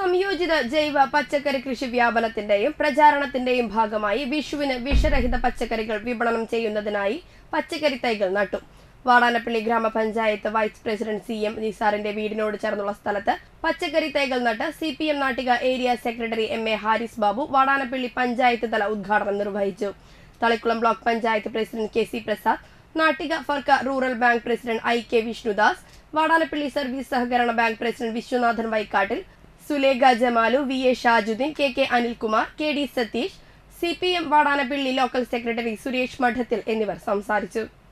സംയോജിത ജൈവ പച്ചക്കറി കൃഷി വ്യാപനത്തിന്റെയും പ്രചാരണത്തിന്റെയും ഭാഗമായി വിഷുവിന് വിഷരഹിത പച്ചക്കറികൾ വിപണനം ചെയ്യുന്നതിനായി പച്ചക്കറി തൈകൾ നട്ടു വാടാനപ്പള്ളി ഗ്രാമപഞ്ചായത്ത് വൈസ് പ്രസിഡന്റ് സി എം നിസാറിന്റെ വീടിനോട് ചേർന്നുള്ള സ്ഥലത്ത് പച്ചക്കറി തൈകൾ നട്ട് C P M Nattika area secretary M A Haris Babu Vadanappally panchayat തല ഉദ്ഘാടനം നിർവഹിച്ചു Thalikulam block panchayat president K C Prasad Nattika firka rural bank president I K Vishnudas Vadanappally service സഹകരണ bank president Viswanathan Vaikkattil Sulekha Jamalu V A Shajuddin K K Anilkumar K D Satheesh C P M Vadanappally local secretary Suresh മഠത്തിൽ എന്നിവർ സംസാരിച്ചു